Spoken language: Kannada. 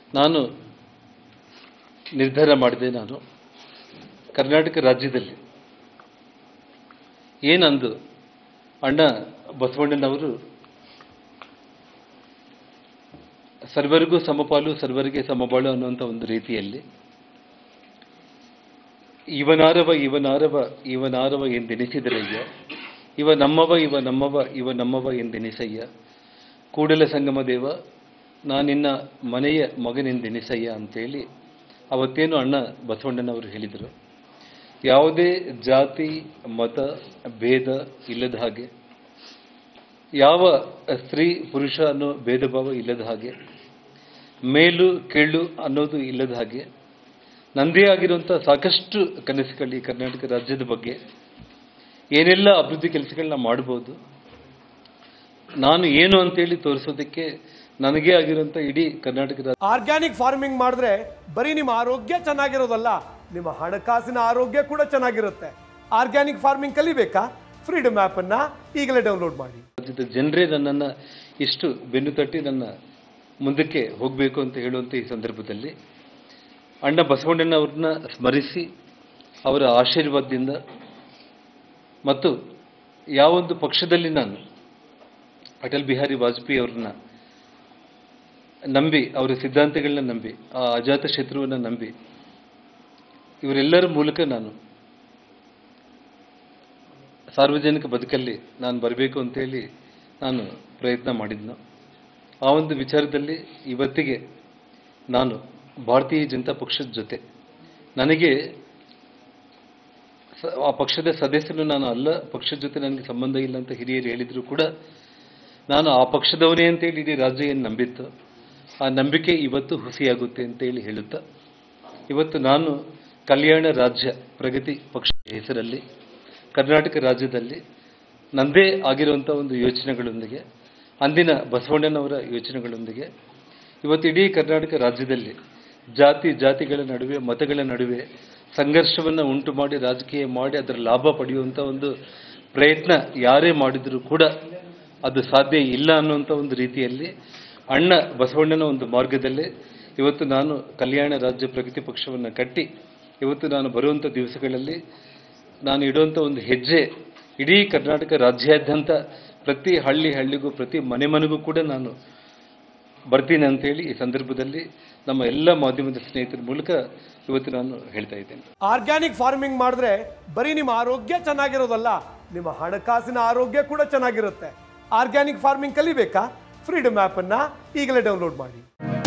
ನಾನು ನಿರ್ಧಾರ ಮಾಡಿದೆ ನಾನು ಕರ್ನಾಟಕ ರಾಜ್ಯದಲ್ಲಿ ಏನಂದು ಅಣ್ಣ ಬಸವಣ್ಣನವರು ಸರ್ವರಿಗೂ ಸಮಪಾಲು ಸರ್ವರಿಗೆ ಸಮಬಾಳು ಅನ್ನುವಂಥ ಒಂದು ರೀತಿಯಲ್ಲಿ ಇವನಾರವ ಇವನಾರವ ಇವನಾರವ ಎಂದೆನಿಸಿದರಯ್ಯ ಇವ ನಮ್ಮವ ಇವ ನಮ್ಮವ ಇವ ನಮ್ಮವ ಎಂದೆನಿಸಯ್ಯ ಕೂಡಲ ಸಂಗಮ ದೇವ ನಾನಿನ್ನ ಮನೆಯ ಮಗನೆಂದೆನಿಸಯ್ಯ ಅಂತೇಳಿ ಅವತ್ತೇನು ಅಣ್ಣ ಬಸವಣ್ಣನವರು ಹೇಳಿದರು ಯಾವುದೇ ಜಾತಿ ಮತ ಭೇದ ಇಲ್ಲದ ಹಾಗೆ ಯಾವ ಸ್ತ್ರೀ ಪುರುಷ ಅನ್ನೋ ಭೇದ ಭಾವ ಇಲ್ಲದ ಹಾಗೆ ಮೇಲು ಕೆಳ್ಳು ಅನ್ನೋದು ಇಲ್ಲದ ಹಾಗೆ ನಂದೇ ಆಗಿರುವಂಥ ಸಾಕಷ್ಟು ಕನಸುಗಳು ಈ ಕರ್ನಾಟಕ ರಾಜ್ಯದ ಬಗ್ಗೆ ಏನೆಲ್ಲ ಅಭಿವೃದ್ಧಿ ಕೆಲಸಗಳನ್ನ ಮಾಡ್ಬೋದು ನಾನು ಏನು ಅಂತೇಳಿ ತೋರಿಸೋದಕ್ಕೆ ನನಗೇ ಆಗಿರುವಂಥ ಇಡೀ ಕರ್ನಾಟಕ ರಾಜ್ಯ ಆರ್ಗ್ಯಾನಿಕ್ ಫಾರ್ಮಿಂಗ್ ಮಾಡಿದ್ರೆ ಬರೀ ನಿಮ್ಮ ಆರೋಗ್ಯ ಚೆನ್ನಾಗಿರೋದಲ್ಲ ನಿಮ್ಮ ಹಣಕಾಸಿನ ಆರೋಗ್ಯ ಕೂಡ ಚೆನ್ನಾಗಿರುತ್ತೆ ಆರ್ಗ್ಯಾನಿಕ್ ಫಾರ್ಮಿಂಗ್ ಕಲಿಬೇಕಾ ಫ್ರೀಡಮ್ ಆ್ಯಪ್ ಅನ್ನ ಈಗಲೇ ಡೌನ್ಲೋಡ್ ಮಾಡಿ ರಾಜ್ಯದ ಜನರೇ ನನ್ನನ್ನು ಇಷ್ಟು ಬೆನ್ನು ತಟ್ಟಿ ನನ್ನ ಮುಂದಕ್ಕೆ ಹೋಗಬೇಕು ಅಂತ ಹೇಳುವಂಥ ಈ ಸಂದರ್ಭದಲ್ಲಿ ಅಣ್ಣ ಬಸವಣ್ಣನವ್ರನ್ನ ಸ್ಮರಿಸಿ ಅವರ ಆಶೀರ್ವಾದದಿಂದ ಮತ್ತು ಯಾವೊಂದು ಪಕ್ಷದಲ್ಲಿ ನಾನು ಅಟಲ್ ಬಿಹಾರಿ ವಾಜಪೇಯಿ ಅವ್ರನ್ನ ನಂಬಿ ಅವರ ಸಿದ್ಧಾಂತಗಳನ್ನ ನಂಬಿ ಆ ಅಜಾತ ಶತ್ರುವನ್ನ ನಂಬಿ ಇವರೆಲ್ಲರ ಮೂಲಕ ನಾನು ಸಾರ್ವಜನಿಕ ಬದುಕಲ್ಲಿ ನಾನು ಬರಬೇಕು ಅಂತೇಳಿ ನಾನು ಪ್ರಯತ್ನ ಮಾಡಿದ್ನು ಆ ಒಂದು ವಿಚಾರದಲ್ಲಿ ಇವತ್ತಿಗೆ ನಾನು ಭಾರತೀಯ ಜನತಾ ಪಕ್ಷದ ಜೊತೆ ನನಗೆ ಸ- ಆ ಪಕ್ಷದ ಸದಸ್ಯನು ನಾನು ಅಲ್ಲ ಪಕ್ಷದ ಜೊತೆ ನನಗೆ ಸಂಬಂಧ ಇಲ್ಲ ಅಂತ ಹಿರಿಯರು ಹೇಳಿದ್ರು ಕೂಡ ನಾನು ಆ ಪಕ್ಷದವನೇ ಅಂತೇಳಿ ಇಡೀ ರಾಜ್ಯ ಏನು ನಂಬಿತ್ತು ಆ ನಂಬಿಕೆ ಇವತ್ತು ಹುಸಿಯಾಗುತ್ತೆ ಅಂತೇಳಿ ಹೇಳುತ್ತಾ ಇವತ್ತು ನಾನು ಕಲ್ಯಾಣ ರಾಜ್ಯ ಪ್ರಗತಿ ಪಕ್ಷದ ಹೆಸರಲ್ಲಿ ಕರ್ನಾಟಕ ರಾಜ್ಯದಲ್ಲಿ ನಂದೇ ಆಗಿರುವಂಥ ಒಂದು ಯೋಚನೆಗಳೊಂದಿಗೆ ಅಂದಿನ ಬಸವಣ್ಣನವರ ಯೋಚನೆಗಳೊಂದಿಗೆ ಇವತ್ತು ಇಡೀ ಕರ್ನಾಟಕ ರಾಜ್ಯದಲ್ಲಿ ಜಾತಿ ಜಾತಿಗಳ ನಡುವೆ ಮತಗಳ ನಡುವೆ ಸಂಘರ್ಷವನ್ನು ಉಂಟು ಮಾಡಿ ರಾಜಕೀಯ ಮಾಡಿ ಅದರ ಲಾಭ ಪಡೆಯುವಂಥ ಒಂದು ಪ್ರಯತ್ನ ಯಾರೇ ಮಾಡಿದರೂ ಕೂಡ ಅದು ಸಾಧ್ಯ ಇಲ್ಲ ಅನ್ನುವಂಥ ಒಂದು ರೀತಿಯಲ್ಲಿ ಅಣ್ಣ ಬಸವಣ್ಣನ ಒಂದು ಮಾರ್ಗದಲ್ಲಿ ಇವತ್ತು ನಾನು ಕಲ್ಯಾಣ ರಾಜ್ಯ ಪ್ರಗತಿ ಪಕ್ಷವನ್ನು ಕಟ್ಟಿ ಇವತ್ತು ನಾನು ಬರುವಂಥ ದಿವಸಗಳಲ್ಲಿ ನಾನು ಇಡುವಂಥ ಒಂದು ಹೆಜ್ಜೆ ಇಡೀ ಕರ್ನಾಟಕ ರಾಜ್ಯಾದ್ಯಂತ ಪ್ರತಿ ಹಳ್ಳಿ ಹಳ್ಳಿಗೂ ಪ್ರತಿ ಮನೆ ಮನೆಗೂ ಕೂಡ ನಾನು ಬರ್ತೀನಿ ಅಂತೇಳಿ ಈ ಸಂದರ್ಭದಲ್ಲಿ ನಮ್ಮ ಎಲ್ಲ ಮಾಧ್ಯಮದ ಸ್ನೇಹಿತರ ಮೂಲಕ ಇವತ್ತು ನಾನು ಹೇಳ್ತಾ ಇದ್ದೇನೆ ಆರ್ಗ್ಯಾನಿಕ್ ಫಾರ್ಮಿಂಗ್ ಮಾಡಿದ್ರೆ ಬರೀ ನಿಮ್ಮ ಆರೋಗ್ಯ ಚೆನ್ನಾಗಿರೋದಲ್ಲ ನಿಮ್ಮ ಹಣಕಾಸಿನ ಆರೋಗ್ಯ ಕೂಡ ಚೆನ್ನಾಗಿರುತ್ತೆ ಆರ್ಗ್ಯಾನಿಕ್ ಫಾರ್ಮಿಂಗ್ ಕಲಿಬೇಕಾ ಫ್ರೀಡಮ್ ಆ್ಯಪ್ ಅನ್ನ ಈಗಲೇ ಡೌನ್ಲೋಡ್ ಮಾಡಿ